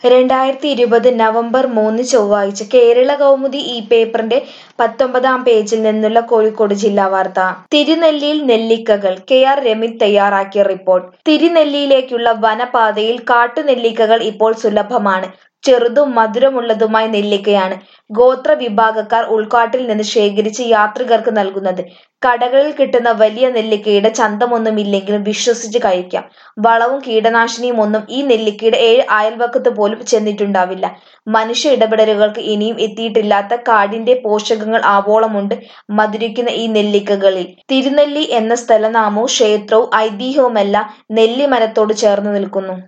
രണ്ടായിരത്തി ഇരുപത് നവംബർ മൂന്ന് ചൊവ്വാഴ്ച കേരള കൗമുദി ഈ പേപ്പറിന്റെ പത്തൊമ്പതാം പേജിൽ നിന്നുള്ള കോഴിക്കോട് ജില്ലാ വാർത്ത തിരുനെല്ലിയിൽ നെല്ലിക്കകൾ കെ ആർ രമിത് തയ്യാറാക്കിയ റിപ്പോർട്ട് തിരുനെല്ലിയിലേക്കുള്ള വനപാതയിൽ കാട്ടുനെല്ലിക്കകൾ ഇപ്പോൾ സുലഭമാണ് ചെറുതും മധുരമുള്ളതുമായ നെല്ലിക്കയാണ് ഗോത്ര വിഭാഗക്കാർ ഉൾക്കാട്ടിൽ നിന്ന് ശേഖരിച്ച് യാത്രികർക്ക് നൽകുന്നത് കടകളിൽ കിട്ടുന്ന വലിയ നെല്ലിക്കയുടെ ചന്തമൊന്നുമില്ലെങ്കിലും വിശ്വസിച്ച് കഴിക്കാം വളവും കീടനാശിനിയും ഒന്നും ഈ നെല്ലിക്കയുടെ ഏഴ് അയൽവക്കത്ത് പോലും ചെന്നിട്ടുണ്ടാവില്ല മനുഷ്യ ഇടപെടലുകൾക്ക് ഇനിയും എത്തിയിട്ടില്ലാത്ത കാടിന്റെ പോഷകങ്ങൾ ആവോളമുണ്ട് മധുരിക്കുന്ന ഈ നെല്ലിക്കകളിൽ തിരുനെല്ലി എന്ന സ്ഥലനാമവും ക്ഷേത്രവും ഐതിഹ്യവുമെല്ലാം നെല്ലിമരത്തോട് ചേർന്ന് നിൽക്കുന്നു